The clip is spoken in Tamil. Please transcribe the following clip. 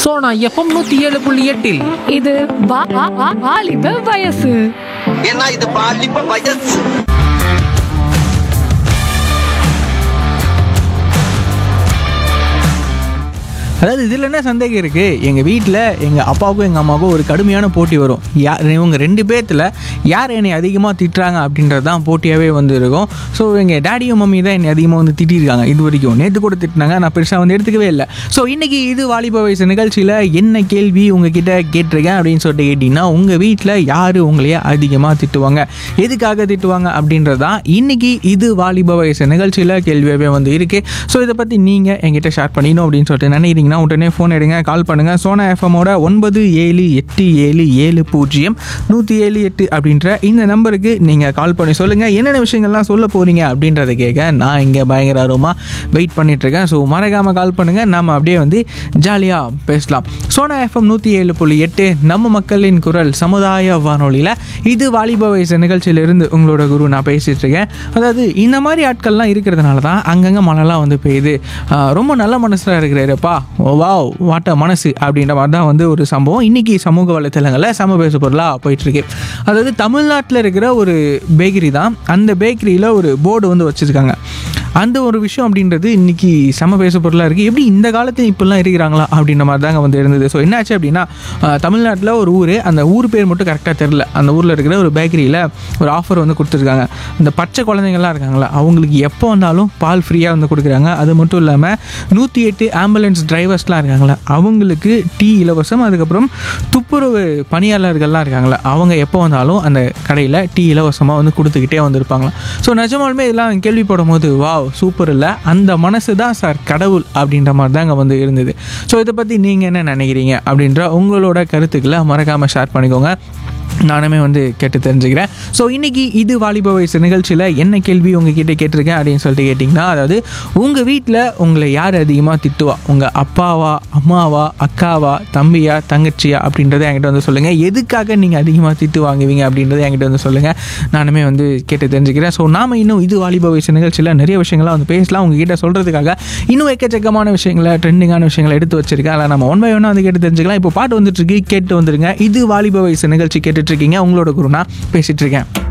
சோனா எஃப்எம் நூத்தி ஏழு புள்ளி எட்டில் இது வா- வா- வா- வாலிப வயசு ஏன்னா இது பாலிப்ப வயசு அதாவது இதில் என்ன சந்தேகம் இருக்குது எங்கள் வீட்டில் எங்கள் அப்பாவுக்கும் எங்கள் அம்மாவுக்கும் ஒரு கடுமையான போட்டி வரும் யார் இவங்க ரெண்டு பேர்த்தில் யார் என்னை அதிகமாக திட்டுறாங்க அப்படின்றது தான் போட்டியாகவே வந்து இருக்கும் ஸோ எங்கள் டேடியும் மம்மி தான் என்னை அதிகமாக வந்து திட்டிருக்காங்க இது வரைக்கும் நேற்று கூட திட்டினாங்க நான் பெருசாக வந்து எடுத்துக்கவே இல்லை ஸோ இன்றைக்கி இது வாலிப வயசு நிகழ்ச்சியில் என்ன கேள்வி உங்ககிட்ட கேட்டிருக்கேன் அப்படின்னு சொல்லிட்டு கேட்டிங்கன்னா உங்கள் வீட்டில் யார் உங்களையே அதிகமாக திட்டுவாங்க எதுக்காக திட்டுவாங்க அப்படின்றது தான் இன்றைக்கி இது வாலிப வயசு நிகழ்ச்சியில் கேள்வியாகவே வந்து இருக்குது ஸோ இதை பற்றி நீங்கள் என்கிட்ட ஷேர் பண்ணிக்கணும் அப்படின்னு சொல்லிட்டு நினைக்கிறீங்கன்னா உடனே ஃபோன் எடுங்க கால் பண்ணுங்கள் சோனா எஃப்எம்மோட ஒன்பது ஏழு எட்டு ஏழு ஏழு பூஜ்ஜியம் நூற்றி ஏழு எட்டு அப்படின்ற இந்த நம்பருக்கு நீங்கள் கால் பண்ணி சொல்லுங்கள் என்னென்ன விஷயங்கள்லாம் சொல்ல போகிறீங்க அப்படின்றத கேட்க நான் இங்கே பயங்கர ஆர்வமாக வெயிட் பண்ணிகிட்ருக்கேன் ஸோ மறக்காமல் கால் பண்ணுங்கள் நம்ம அப்படியே வந்து ஜாலியாக பேசலாம் சோனா எஃப்எம் நூற்றி ஏழு புள்ளி எட்டு நம்ம மக்களின் குரல் சமுதாய வானொலியில் இது வாலிப வயசு நிகழ்ச்சியிலிருந்து உங்களோட குரு நான் பேசிகிட்டு இருக்கேன் அதாவது இந்த மாதிரி ஆட்கள்லாம் இருக்கிறதுனால தான் அங்கங்கே மழைலாம் வந்து பெய்யுது ஆஹ் ரொம்ப நல்ல மனசாக இருக்கிறாருப்பா வாவ் வாட்ட மனசு அப்படின்ற மாதிரி தான் வந்து ஒரு சம்பவம் இன்றைக்கி சமூக வலைத்தளங்களில் சம பேசு பொருளாக போயிட்டுருக்கு அதாவது தமிழ்நாட்டில் இருக்கிற ஒரு பேக்கரி தான் அந்த பேக்கரியில் ஒரு போர்டு வந்து வச்சுருக்காங்க அந்த ஒரு விஷயம் அப்படின்றது இன்னைக்கு செம பேச பொருளாக இருக்குது எப்படி இந்த காலத்தில் இப்படிலாம் இருக்கிறாங்களா அப்படின்ற மாதிரி தாங்க வந்து இருந்தது ஸோ என்னாச்சு அப்படின்னா ஆஹ், தமிழ்நாட்டில் ஒரு ஊர் அந்த ஊர் பேர் மட்டும் கரெக்டாக தெரில அந்த ஊரில் இருக்கிற ஒரு பேக்கரியில் ஒரு ஆஃபர் வந்து கொடுத்துருக்காங்க இந்த பச்சை குழந்தைங்கள்லாம் இருக்காங்களா அவங்களுக்கு எப்போ வந்தாலும் பால் ஃப்ரீயாக வந்து கொடுக்குறாங்க அது மட்டும் இல்லாமல் நூற்றி எட்டு ஆம்புலன்ஸ் டிரைவர்ஸ்லாம் இருக்காங்களா அவங்களுக்கு டீ இலவசம் அதுக்கப்புறம் துப்புரவு பணியாளர்கள்லாம் இருக்காங்களா அவங்க எப்போ வந்தாலும் அந்த கடையில் டீ இலவசமாக வந்து கொடுத்துக்கிட்டே வந்திருப்பாங்களாம் ஸோ நிஜமாலுமே இதெல்லாம் கேள்விப்படும் போது வாவ் சூப்பர் இல்லை அந்த மனசு தான் சார் கடவுள் அப்படின்ற மாதிரி தாங்க வந்து இருந்தது ஸோ இதை பற்றி நீங்கள் என்ன நினைக்கிறீங்க அப்படின்ற உங்களோட கருத்துக்களை மறக்காமல் ஷேர் பண்ணிக்கோங்க நானுமே வந்து கேட்டு தெரிஞ்சுக்கிறேன் ஸோ இன்றைக்கி இது வாலிப வயசு நிகழ்ச்சியில் என்ன கேள்வி உங்ககிட்ட கேட்டிருக்கேன் அப்படின்னு சொல்லிட்டு கேட்டிங்கன்னா அதாவது உங்கள் வீட்டில் உங்களை யார் அதிகமாக திட்டுவா உங்கள் அப்பாவா அம்மாவா அக்காவா தம்பியா தங்கச்சியா அப்படின்றத என்கிட்ட வந்து சொல்லுங்கள் எதுக்காக நீங்கள் அதிகமாக திட்டு வாங்குவீங்க அப்படின்றத என்கிட்ட வந்து சொல்லுங்கள் நானுமே வந்து கேட்டு தெரிஞ்சுக்கிறேன் ஸோ நாம இன்னும் இது வாலிப வயசு நிகழ்ச்சியில் நிறைய விஷயங்கள்லாம் வந்து பேசலாம் உங்ககிட்ட சொல்கிறதுக்காக இன்னும் எக்கச்சக்கமான விஷயங்களை ட்ரெண்டிங்கான விஷயங்களை எடுத்து வச்சிருக்கேன் அதில் நம்ம ஒன் பை ஒன்னாக வந்து கேட்டு தெரிஞ்சுக்கலாம் இப்போ பாட்டு வந்துட்டு இருக்கு கேட்டு வந்துருங்க இது வாலிப வயசு நிகழ்ச்சி கேட்டுட்டு இருக்கீங்க உங்களோட குருனா பேசிட்டு இருக்கேன்